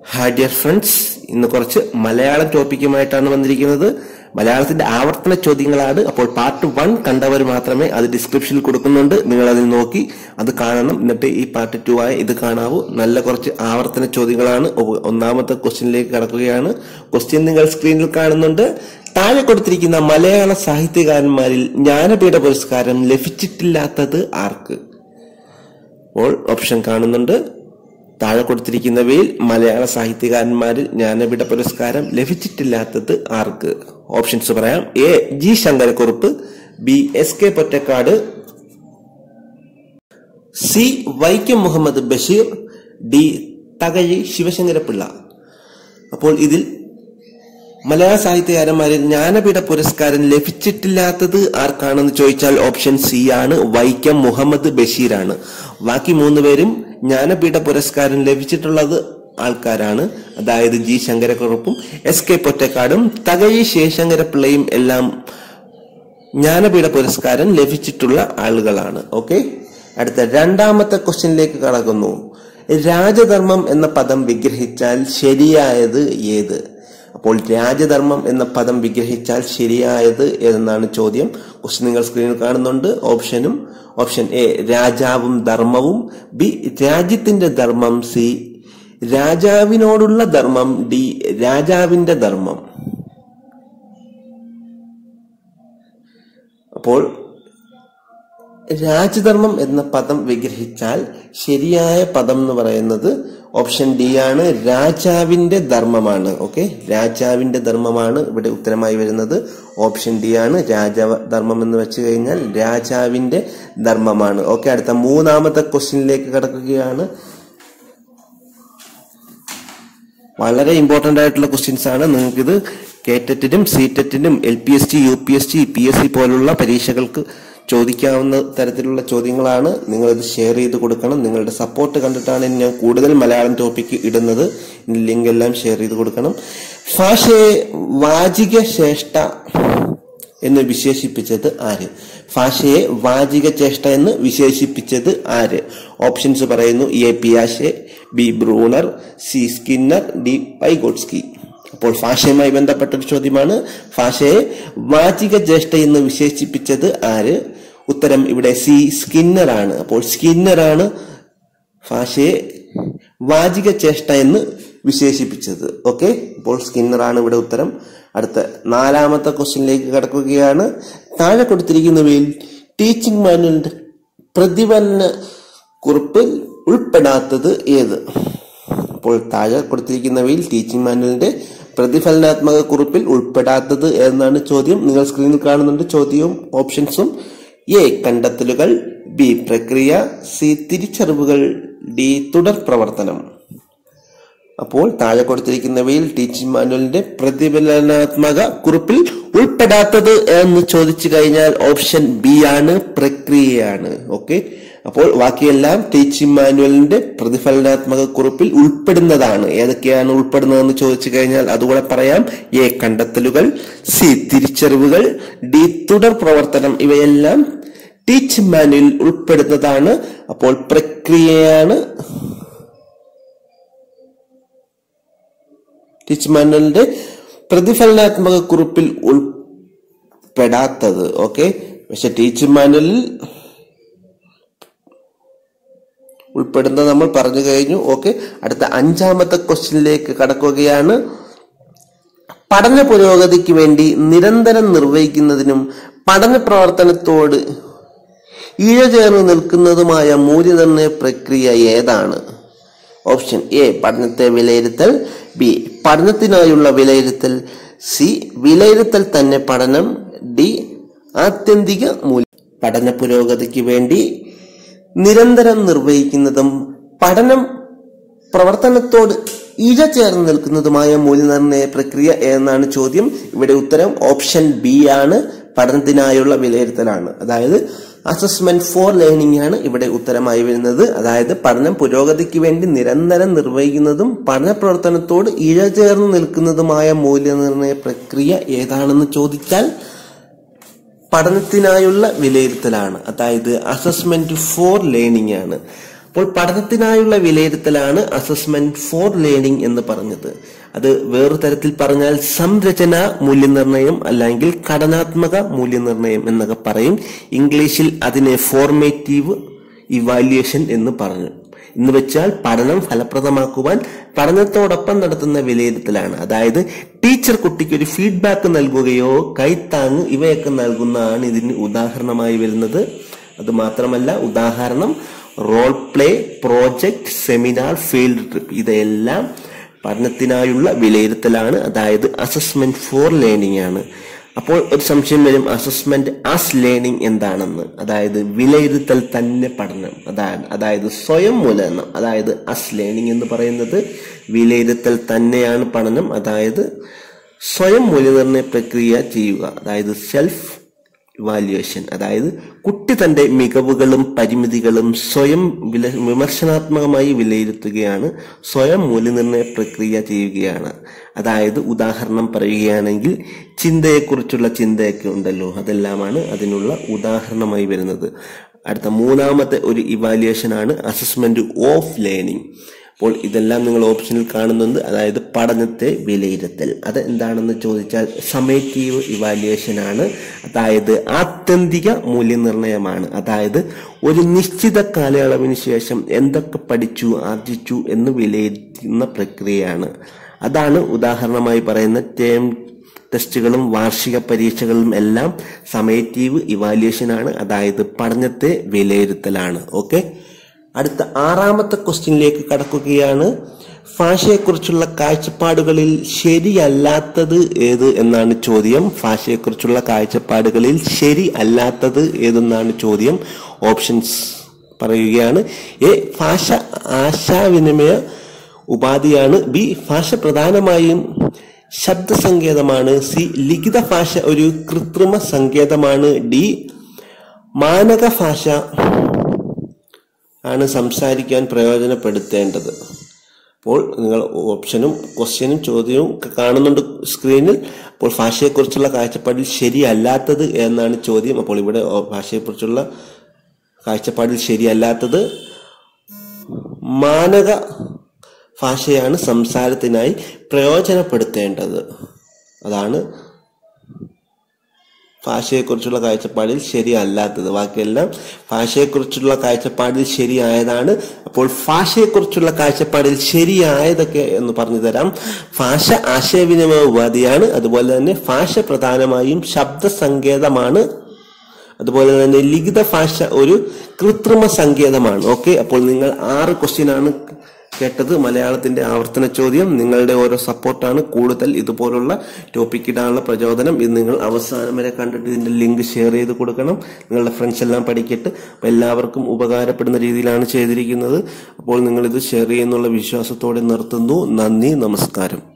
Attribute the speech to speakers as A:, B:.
A: hi dear friends ഇന്ന് കുറച്ച് മലയാളം ടോപ്പിക്കുമായിട്ടാണ് വന്നിരിക്കുന്നത് മലയാളത്തിന്റെ ആവർത്തന ചോദ്യങ്ങളാണ് അപ്പോൾ പാർട്ട് വൺ കണ്ടവർ മാത്രമേ അത് ഡിസ്ക്രിപ്ഷനിൽ കൊടുക്കുന്നുണ്ട് നിങ്ങൾ അതിൽ നോക്കി അത് കാണണം എന്നിട്ട് ഈ പാർട്ട് ടു ആയ ഇത് കാണാവൂ നല്ല കുറച്ച് ആവർത്തന ചോദ്യങ്ങളാണ് ഒ- ഒന്നാമത്തെ ക്വസ്റ്റ്യനിലേക്ക് കടക്കുകയാണ് ക്വസ്റ്റ്യൻ നിങ്ങൾ സ്ക്രീനിൽ കാണുന്നുണ്ട് താഴെ കൊടുത്തിരിക്കുന്ന മലയാള സാഹിത്യകാരന്മാരിൽ ജ്ഞാനപീഠ പുരസ്കാരം ലഭിച്ചിട്ടില്ലാത്തത് ആർക്ക് അപ്പോൾ ഓപ്ഷൻ കാണുന്നുണ്ട് താഴെ കൊടുത്തിരിക്കുന്നവയിൽ മലയാള സാഹിത്യകാരന്മാരിൽ ജ്ഞാനപീഠ പുരസ്കാരം ലഭിച്ചിട്ടില്ലാത്തത് ആർക്ക് ഓപ്ഷൻസ് പറയാം A G Sankara Kurup B S K Pottekkatt C Vaikom Muhammad Basheer D Thakazhi Sivasankara Pillai അപ്പോൾ ഇതിൽ മലയാള സാഹിത്യകാരന്മാരിൽ ജ്ഞാനപീഠ പുരസ്കാരം ലഭിച്ചിട്ടില്ലാത്തത് ആർക്കാണെന്ന് ചോദിച്ചാൽ ഓപ്ഷൻ സി ആണ് വൈക്കം മുഹമ്മദ് ബഷീറാണ് ബാക്കി മൂന്ന് പേരും ജ്ഞാനപീഠ പുരസ്കാരം ലഭിച്ചിട്ടുള്ളത് ആൾക്കാരാണ് അതായത് ജി ശങ്കരക്കുറുപ്പും എസ് കെ പൊറ്റക്കാടും തകഴി ശിവശങ്കരപിള്ളയും എല്ലാം ജ്ഞാനപീഠ പുരസ്കാരം ലഭിച്ചിട്ടുള്ള ആളുകളാണ് ഓക്കെ അടുത്ത രണ്ടാമത്തെ ക്വസ്റ്റ്യനിലേക്ക് കടക്കുന്നു രാജധർമ്മം എന്ന പദം വിഗ്രഹിച്ചാൽ ശരിയായത് ഏത് അപ്പോൾ രാജധർമ്മം എന്ന പദം വിഗ്രഹിച്ചാൽ ശരിയായത് ഏതെന്നാണ് ചോദ്യം ക്വസ്റ്റ്യൻ നിങ്ങൾ സ്ക്രീനിൽ കാണുന്നുണ്ട് ഓപ്ഷനും ഓപ്ഷൻ എ രാജാവും ധർമ്മവും ബി രാജ്യത്തിന്റെ ധർമ്മം സി രാജാവിനോടുള്ള ധർമ്മം ഡി രാജാവിന്റെ ധർമ്മം അപ്പോൾ രാജധർമ്മം എന്ന പദം വിഗ്രഹിച്ചാൽ ശരിയായ പദം എന്ന് പറയുന്നത് ഓപ്ഷൻ ഡി ആണ് രാജാവിന്റെ ധർമ്മമാണ് ഓക്കെ രാജാവിന്റെ ധർമ്മമാണ് ഇവിടെ ഉത്തരമായി വരുന്നത് ഓപ്ഷൻ ഡി ആണ് രാജാവ് ധർമ്മം എന്ന് വെച്ച് കഴിഞ്ഞാൽ രാജാവിന്റെ ധർമ്മമാണ് ഓക്കെ അടുത്ത മൂന്നാമത്തെ ക്വസ്റ്റ്യനിലേക്ക് കടക്കുകയാണ് വളരെ ഇമ്പോർട്ടന്റ് ആയിട്ടുള്ള ക്വസ്റ്റ്യൻസ് ആണ് നിങ്ങൾക്കിത് കേറ്ററ്റിനും സീറ്ററ്റിനും L P S T U P S T P S C പോലുള്ള പരീക്ഷകൾക്ക് ചോദിക്കാവുന്ന തരത്തിലുള്ള ചോദ്യങ്ങളാണ് നിങ്ങളിത് ഷെയർ ചെയ്ത് കൊടുക്കണം നിങ്ങളുടെ സപ്പോർട്ട് കണ്ടിട്ടാണ് ഞാൻ കൂടുതൽ മലയാളം ടോപ്പിക്ക് ഇടുന്നത് ലിങ്ക് എല്ലാം ഷെയർ ചെയ്ത് കൊടുക്കണം ഭാഷയെ വാചിക ശ്രേഷ്ഠ എന്ന് വിശേഷിപ്പിച്ചത് ആര് ഭാഷയെ വാചിക ചേഷ്ട എന്ന് വിശേഷിപ്പിച്ചത് ആര് ഓപ്ഷൻസ് പറയുന്നു എ പിയാഷെ B Bruner C Skinner D Vygotsky അപ്പോൾ ഭാഷയുമായി ബന്ധപ്പെട്ട ഒരു ചോദ്യമാണ് ഭാഷയെ വാചിക ജ്യേഷ്ഠ എന്ന് വിശേഷിപ്പിച്ചത് ആര് ഉത്തരം ഇവിടെ സി സ്കിന്നർ ആണ് അപ്പോൾ സ്കിന്നർ ആണ് ഭാഷയെ വാചിക ചേഷ്ട എന്ന് വിശേഷിപ്പിച്ചത് ഓക്കെ അപ്പോൾ സ്കിന്നർ ആണ് ഇവിടെ ഉത്തരം അടുത്ത നാലാമത്തെ ക്വസ്റ്റ്യനിലേക്ക് കടക്കുകയാണ് താഴെ കൊടുത്തിരിക്കുന്നവയിൽ ടീച്ചിങ് മാനുവലിന്റെ പ്രതിഫലന കുറിപ്പിൽ ഉൾപ്പെടാത്തത് ഏത് അപ്പോൾ താഴെ കൊടുത്തിരിക്കുന്നവയിൽ ടീച്ചിങ് മാനുവലിന്റെ പ്രതിഫലനാത്മക കുറിപ്പിൽ ഉൾപ്പെടാത്തത് എന്നാണ് ചോദ്യം നിങ്ങൾ സ്ക്രീനിൽ കാണുന്നുണ്ട് ചോദ്യവും ഓപ്ഷൻസും എ കണ്ടെത്തലുകൾ ബി പ്രക്രിയ സി തിരിച്ചറിവുകൾ ഡി തുടർ പ്രവർത്തനം അപ്പോൾ താഴെ കൊടുത്തിരിക്കുന്നവയിൽ ടീച്ചിങ് മാനുവലിന്റെ പ്രതിഫലനാത്മക കുറിപ്പിൽ ഉൾപ്പെടാത്തത് എന്ന് ചോദിച്ചു കഴിഞ്ഞാൽ ഓപ്ഷൻ ബി ആണ് പ്രക്രിയയാണ് ഓക്കെ അപ്പോൾ ബാക്കിയെല്ലാം ടീച്ചിങ് മാനുവലിന്റെ പ്രതിഫലനാത്മക കുറിപ്പിൽ ഉൾപ്പെടുന്നതാണ് ഏതൊക്കെയാണ് ഉൾപ്പെടുന്നതെന്ന് ചോദിച്ചു കഴിഞ്ഞാൽ അതുകൂടെ പറയാം എ കണ്ടെത്തലുകൾ സി തിരിച്ചറിവുകൾ ഡി തുടർ പ്രവർത്തനം ഇവയെല്ലാം ടീച്ചിങ് മാനുവൽ ഉൾപ്പെടുന്നതാണ് അപ്പോൾ പ്രക്രിയയാണ് ടീച്ച് മാനുവലിന്റെ പ്രതിഫലനാത്മക കുറിപ്പിൽ ഉൾപ്പെടാത്തത് ഓക്കെ പക്ഷെ ടീച്ച് മാനുവലിൽ ഉൾപ്പെടുന്നത് നമ്മൾ പറഞ്ഞു കഴിഞ്ഞു ഓക്കെ അടുത്ത അഞ്ചാമത്തെ ക്വസ്റ്റ്യനിലേക്ക് കടക്കുകയാണ് പഠന പുരോഗതിക്ക് വേണ്ടി നിരന്തരം നിർവഹിക്കുന്നതിനും പഠന പ്രവർത്തനത്തോട് ഇഴചേർന്ന് നിൽക്കുന്നതുമായ മൂല്യനിർണ്ണയ പ്രക്രിയ ഏതാണ് ഓപ്ഷൻ എ പഠനത്തെ വിലയിരുത്തൽ ബി പഠനത്തിനായുള്ള വിലയിരുത്തൽ സി വിലയിരുത്തൽ തന്നെ പഠനം ഡി ആത്യന്തിക മൂല്യം പഠന പുരോഗതിക്ക് വേണ്ടി നിരന്തരം നിർവഹിക്കുന്നതും പഠനം പ്രവർത്തനത്തോട് ഇഴ ചേർന്ന് നിൽക്കുന്നതുമായ മൂല്യനിർണ്ണയ പ്രക്രിയ എന്നാണ് ചോദ്യം ഇവിടെ ഉത്തരം ഓപ്ഷൻ ബി ആണ് പഠനത്തിനായുള്ള വിലയിരുത്തലാണ് അതായത് അസസ്മെന്റ് ഫോർ ലേണിംഗ് ആണ് ഇവിടെ ഉത്തരമായി വരുന്നത് അതായത് പഠനം പുരോഗതിക്ക് വേണ്ടി നിരന്തരം നിർവഹിക്കുന്നതും പഠന പ്രവർത്തനത്തോട് ഇഴ ചേർന്ന് നിൽക്കുന്നതുമായ മൂല്യനിർണ്ണയ പ്രക്രിയ ഏതാണെന്ന് ചോദിച്ചാൽ പഠനത്തിനായുള്ള വിലയിരുത്തലാണ് അതായത് അസസ്മെന്റ് ഫോർ ലേണിംഗ് ആണ് അപ്പോൾ പഠനത്തിനായുള്ള വിലയിരുത്തലാണ് അസസ്മെന്റ് ഫോർ ലേണിംഗ് എന്ന് പറഞ്ഞത് അത് വേറൊരു തരത്തിൽ പറഞ്ഞാൽ സംരചന മൂല്യനിർണ്ണയം അല്ലെങ്കിൽ ഘടനാത്മക മൂല്യനിർണ്ണയം എന്നൊക്കെ പറയും ഇംഗ്ലീഷിൽ അതിനെ ഫോർമേറ്റീവ് ഇവാലുവേഷൻ എന്ന് പറഞ്ഞു എന്ന് വെച്ചാൽ പഠനം ഫലപ്രദമാക്കുവാൻ പഠനത്തോടൊപ്പം നടത്തുന്ന വിലയിരുത്തലാണ് അതായത് ടീച്ചർ കുട്ടിക്ക് ഒരു ഫീഡ്ബാക്ക് നൽകുകയോ കൈത്താങ് ഇവയൊക്കെ നൽകുന്നതാണ് ഇതിന് ഉദാഹരണമായി വരുന്നത് അത് മാത്രമല്ല ഉദാഹരണം role play project seminar field trip ഇതെല്ലാം പഠനത്തിനായുള്ള വിലയിരുത്തലാണ് അതായത് അസസ്മെന്റ് ഫോർ ലേണിംഗ് ആണ് അപ്പോൾ ഒരു സംശയം വരും അസസ്മെന്റ് ആസ് ലേണിംഗ് എന്താണെന്ന് അതായത് വിലയിരുത്തൽ തന്നെ പഠനം അതാണ് അതായത് സ്വയം മൂലധനം അതായത് അസ് ലേണിംഗ് എന്ന് പറയുന്നത് വിലയിരുത്തൽ തന്നെയാണ് പഠനം അതായത് സ്വയം മൂല്യനിർണ്ണയ പ്രക്രിയ ചെയ്യുക അതായത് സെൽഫ് ഇവാലുവേഷൻ അതായത് കുട്ടി തന്റെ മികവുകളും പരിമിതികളും സ്വയം വില വിമർശനാത്മകമായി വിലയിരുത്തുകയാണ് സ്വയം മൂല്യനിർണ്ണയ പ്രക്രിയ ചെയ്യുകയാണ് അതായത് ഉദാഹരണം പറയുകയാണെങ്കിൽ ചിന്തയെക്കുറിച്ചുള്ള ചിന്തയൊക്കെ ഉണ്ടല്ലോ അതെല്ലാമാണ് അതിനുള്ള ഉദാഹരണമായി വരുന്നത് അടുത്ത മൂന്നാമത്തെ ഒരു ഇവാലുവേഷൻ ആണ് അസസ്മെന്റ് ഓഫ് ലേണിംഗ് അപ്പോൾ ഇതെല്ലാം നിങ്ങൾ ഓപ്ഷനിൽ കാണുന്നുണ്ട് അതായത് പഠനത്തെ വിലയിരുത്തൽ അത് എന്താണെന്ന് ചോദിച്ചാൽ സമേറ്റീവ് ഇവാലുവേഷൻ ആണ് അതായത് ആത്യന്തിക മൂല്യനിർണ്ണയമാണ് അതായത് ഒരു നിശ്ചിത കാലയളവിന് ശേഷം എന്തൊക്കെ പഠിച്ചു ആർജിച്ചു എന്ന് വിലയിരുത്തുന്ന പ്രക്രിയയാണ് അതാണ് ഉദാഹരണമായി പറയുന്ന ടേം ടെസ്റ്റുകളും വാർഷിക പരീക്ഷകളും എല്ലാം സമേറ്റീവ് ഇവാലുവേഷൻ ആണ് അതായത് പഠനത്തെ വിലയിരുത്തലാണ് ഓക്കെ അടുത്ത ആറാമത്തെ ക്വസ്റ്റ്യനിലേക്ക് കടക്കുകയാണ് ഭാഷയെക്കുറിച്ചുള്ള കാഴ്ചപ്പാടുകളിൽ ശരിയല്ലാത്തത് ഏത് എന്നാണ് ചോദ്യം ഭാഷയെക്കുറിച്ചുള്ള കാഴ്ചപ്പാടുകളിൽ ശരി അല്ലാത്തത് ഏതെന്നാണ് ചോദ്യം ഓപ്ഷൻസ് പറയുകയാണ് എ ഭാഷ ആശാവിനിമയ ഉപാധിയാണ് ബി ഭാഷ പ്രധാനമായും ശബ്ദസങ്കേതമാണ് സി ലിഖിത ഭാഷ ഒരു കൃത്രിമ സങ്കേതമാണ് ഡി മാനക ഭാഷ ആണ് സംസാരിക്കാൻ പ്രയോജനപ്പെടുത്തേണ്ടത് അപ്പോൾ നിങ്ങൾ ഓപ്ഷനും ക്വസ്റ്റ്യനും ചോദ്യവും ഒക്കെ കാണുന്നുണ്ട് സ്ക്രീനിൽ അപ്പോൾ ഭാഷയെക്കുറിച്ചുള്ള കാഴ്ചപ്പാടിൽ ശരിയല്ലാത്തത് എന്നാണ് ചോദ്യം അപ്പോൾ ഇവിടെ ഭാഷയെക്കുറിച്ചുള്ള കാഴ്ചപ്പാടിൽ ശരിയല്ലാത്തത് മാനക ഭാഷയാണ് സംസാരത്തിനായി പ്രയോജനപ്പെടുത്തേണ്ടത് അതാണ് ഭാഷയെക്കുറിച്ചുള്ള കാഴ്ചപ്പാടിൽ ശരിയല്ലാത്തത് ബാക്കിയെല്ലാം ഭാഷയെക്കുറിച്ചുള്ള കാഴ്ചപ്പാടിൽ ശരിയായതാണ് അപ്പോൾ ഭാഷയെക്കുറിച്ചുള്ള കാഴ്ചപ്പാടിൽ ശരിയായതൊക്കെ എന്ന് പറഞ്ഞു തരാം ഭാഷ ആശയവിനിമയ ഉപാധിയാണ് അതുപോലെ തന്നെ ഭാഷ പ്രധാനമായും ശബ്ദ സങ്കേതമാണ് അതുപോലെ തന്നെ ലിഖിത ഭാഷ ഒരു കൃത്രിമ സങ്കേതമാണ് ഓക്കെ അപ്പോൾ നിങ്ങൾ ആറ് ക്വസ്റ്റ്യൻ ആണ് കേട്ടത് മലയാളത്തിന്റെ ആവർത്തന ചോദ്യം നിങ്ങളുടെ ഓരോ സപ്പോർട്ടാണ് കൂടുതൽ ഇതുപോലുള്ള ടോപ്പിക് ഇടാനുള്ള പ്രചോദനം ഇത് നിങ്ങൾ അവസാനം വരെ കണ്ടിട്ട് ഇതിന്റെ ലിങ്ക് ഷെയർ ചെയ്ത് കൊടുക്കണം നിങ്ങളുടെ ഫ്രണ്ട്സ് എല്ലാം പഠിക്കട്ടെ അപ്പോൾ എല്ലാവർക്കും ഉപകാരപ്പെടുന്ന രീതിയിലാണ് ചെയ്തിരിക്കുന്നത് അപ്പോൾ നിങ്ങൾ ഇത് ഷെയർ ചെയ്യുന്നുള്ള വിശ്വാസത്തോടെ നിർത്തുന്നു നന്ദി നമസ്കാരം